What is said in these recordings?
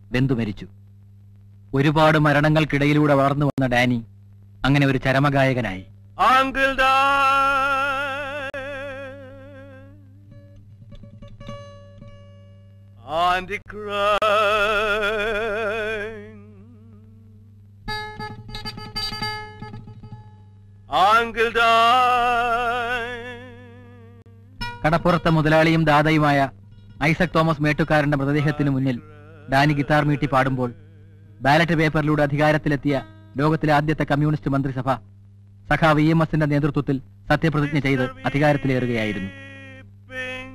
ബന്ധു മരിച്ചു ഒരുപാട് മരണങ്ങൾക്കിടയിലൂടെ വളർന്നു വന്ന ഡാനി അങ്ങനെ ഒരു ചരമഗായകനായി Uncle die. Auntie crying. Uncle die. കടപ്പുറത്തെ മുതലാളിയും ദാതയുമായ ഐസക് തോമസ് മേട്ടുകാരന്റെ മൃതദേഹത്തിനു മുന്നിൽ ഡാനി ഗിത്താർ മീട്ടി പാടുമ്പോൾ ബാലറ്റ് പേപ്പറിലൂടെ അധികാരത്തിലെത്തിയ ലോകത്തിലെ ആദ്യത്തെ കമ്മ്യൂണിസ്റ്റ് മന്ത്രിസഭ സഖാവ് ഇ എം എസിന്റെ നേതൃത്വത്തിൽ സത്യപ്രതിജ്ഞ ചെയ്ത് അധികാരത്തിലേറുകയായിരുന്നു Weeping.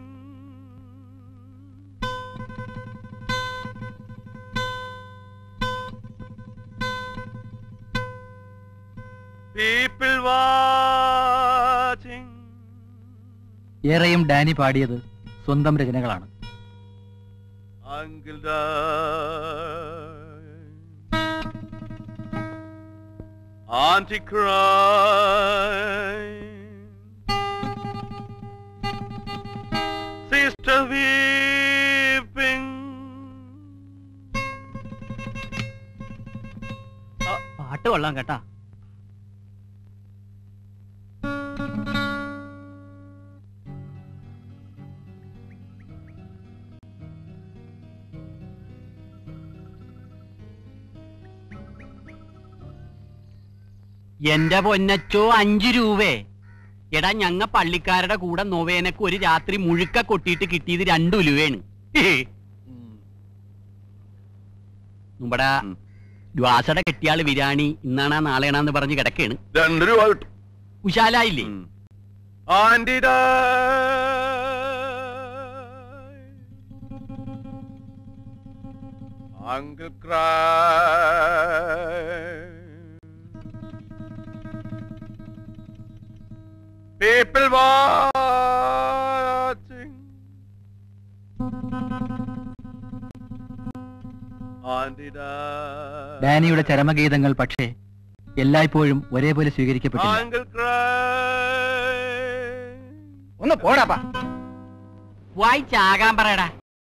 People watching. ഏറെയും ഡാനി പാടിയത് സ്വന്തം രചനകളാണ് Uncle die. Auntie crying. Sister weeping. പാട്ട് കൊള്ളാം കേട്ടാ എന്റെ പൊന്നച്ചോ അഞ്ചു രൂപേ എടാ ഞങ്ങ പള്ളിക്കാരുടെ കൂടെ നൊവേനക്ക് ഒരു രാത്രി മുഴുക്ക കൊട്ടിയിട്ട് കിട്ടിയത് രണ്ടു രൂപയാണ് നമ്മടെ ഉം. ദ്വാസയുടെ കെട്ടിയാള് ബിരിയാണി ഇന്നാണാ നാളെയാണെന്ന് പറഞ്ഞ് കിടക്കാണ് രണ്ട് രൂപ കിട്ടും ഉശാലായില്ലേ auntie uncle people watching auntie ഡാനിയുടെ ചരമഗീതങ്ങൾ പക്ഷേ എല്ലായ്പ്പോഴും ഒരേപോലെ സ്വീകരിക്കപ്പെട്ടില്ല അങ്കിൾ ഒന്ന് പോടാപ്പാ വായിച്ചാകാൻ പറയടാ